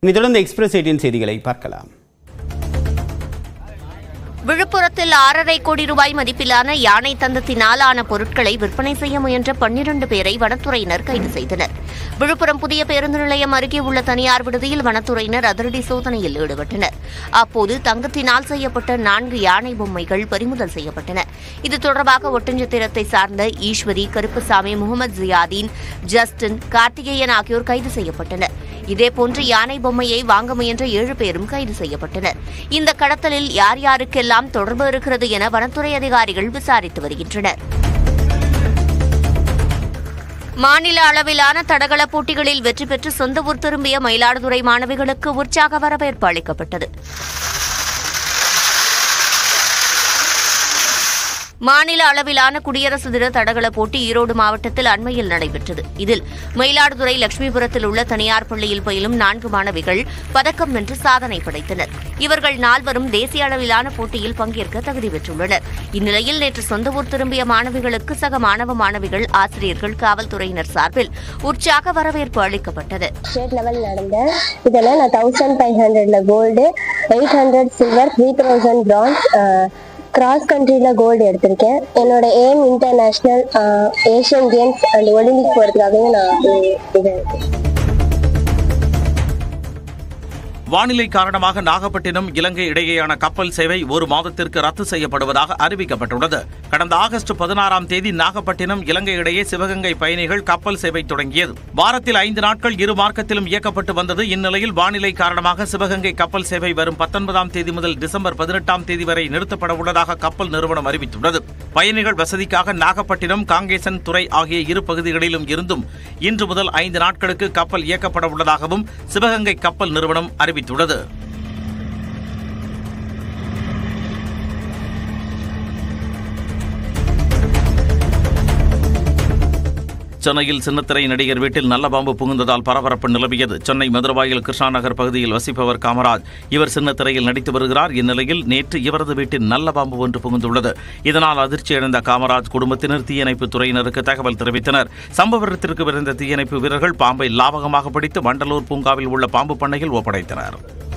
இனி தொடர்ந்து express eighteen செய்திகளை பார்க்கலாம் விழுப்புரத்தில் ஆறரை கோடி ரூபாய் மதிப்பிலான யானை தந்தத்தினால் ஆன பொருட்களை விற்பனை செய்ய முயன்ற பன்னிரண்டு பேரை வனத்துறையினர் கைது செய்தனர் விழுப்புரம் புதிய பேருந்து நிலையம் அருகே உள்ள தனியார் விடுதியில் வனத்துறையினர் அதிரடி சோதனையில் ஈடுபட்டனர் அப்போது தங்கத்தினால் செய்யப்பட்ட நான்கு யானை பொம்மைகள் பறிமுதல் செய்யப்பட்டன இது தொடர்பாக ஒட்டஞ்சத்திரத்தை சார்ந்த ஈஸ்வரி கருப்புசாமி முகமது ஜியாதீன் ஜஸ்டின் கார்த்திகேயன் ஆகியோர் கைது செய்யப்பட்டனர் இதேபோன்று யானை பொம்மையை வாங்க முயன்ற ஏழு பேரும் கைது செய்யப்பட்டனர் இந்த கடத்தலில் யார் யாருக்கெல்லாம் தொடர்பு இருக்கிறது என வனத்துறை அதிகாரிகள் விசாரித்து வருகின்றனர் மாநில அளவிலான தடகள போட்டிகளில் வெற்றி பெற்று சொந்த ஊர் திரும்பிய மயிலாடுதுறை மாணவிகளுக்கு உற்சாக வரவேற்பு அளிக்கப்பட்டது மாநில அளவிலான குடியரசு தின தடகள போட்டி ஈரோடு மாவட்டத்தில் அண்மையில் நடைபெற்றது இதில் மயிலாடுதுறை லட்சுமிபுரத்தில் உள்ள தனியார் பள்ளியில் பயிலும் நான்கு மாணவிகள் பதக்கம் வென்று சாதனை படைத்தனர் இவர்கள் நால்வரும் தேசிய அளவிலான போட்டியில் பங்கேற்க தகுதி பெற்றுள்ளனர் இந்நிலையில் நேற்று சொந்த ஊர் திரும்பிய மாணவிகளுக்கு சக மாணவ மாணவிகள் ஆசிரியர்கள் காவல்துறையினர் சார்பில் உற்சாக வரவேற்பு அளிக்கப்பட்டது ஸ்டேட் லெவல் நடந்தேன் இதில் நான் தௌசண்ட் ஃபைவ் ஹண்ட்ரட்ல gold eight hundred silver three thousand bronze cross கண்ட்ரியில் கோல்டு எடுத்திருக்கேன் என்னோட aim international Asian games and olympic போகிறதுக்காகவே நான் இது வானிலை காரணமாக நாகப்பட்டினம் இலங்கை இடையேயான கப்பல் சேவை ஒரு மாதத்திற்கு ரத்து செய்யப்படுவதாக அறிவிக்கப்பட்டுள்ளது கடந்த ஆகஸ்ட் பதினாறாம் தேதி நாகப்பட்டினம் இலங்கை இடையே சிவகங்கை பயணிகள் கப்பல் சேவை தொடங்கியது வாரத்தில் ஐந்து நாட்கள் இரு மார்க்கத்திலும் இயக்கப்பட்டு வந்தது இந்நிலையில் வானிலை காரணமாக சிவகங்கை கப்பல் சேவை வரும் பத்தொன்பதாம் தேதி முதல் டிசம்பர் பதினெட்டாம் தேதி வரை நிறுத்தப்பட உள்ளதாக கப்பல் நிறுவனம் அறிவித்துள்ளது பயணிகள் வசதிக்காக நாகப்பட்டினம் காங்கேசன் துறை ஆகிய இரு பகுதிகளிலும் இருந்தும் இன்று முதல் ஐந்து நாட்களுக்கு கப்பல் இயக்கப்பட உள்ளதாகவும் சிவகங்கை கப்பல் நிறுவனம் அறிவித்துள்ளது சென்னையில் சின்னத்திரை நடிகர் வீட்டில் நல்ல பாம்பு புகுந்ததால் பரபரப்பு நிலவியது சென்னை மதுரவாயில் கிருஷ்ணா நகர் பகுதியில் வசிப்பவர் காமராஜ் இவர் சின்னத்திரையில் நடித்து வருகிறார் இந்நிலையில் நேற்று இவரது வீட்டில் நல்ல பாம்பு ஒன்று புகுந்துள்ளது இதனால் அதிர்ச்சியடைந்த காமராஜ் குடும்பத்தினர் தீயணைப்பு துறையினருக்கு தகவல் தெரிவித்தனர் சம்பவ இடத்திற்கு விரைந்த தீயணைப்பு வீரர்கள் பாம்பை லாபகமாக பிடித்து வண்டலூர் பூங்காவில் உள்ள பாம்பு பண்ணையில் ஒப்படைத்தனர்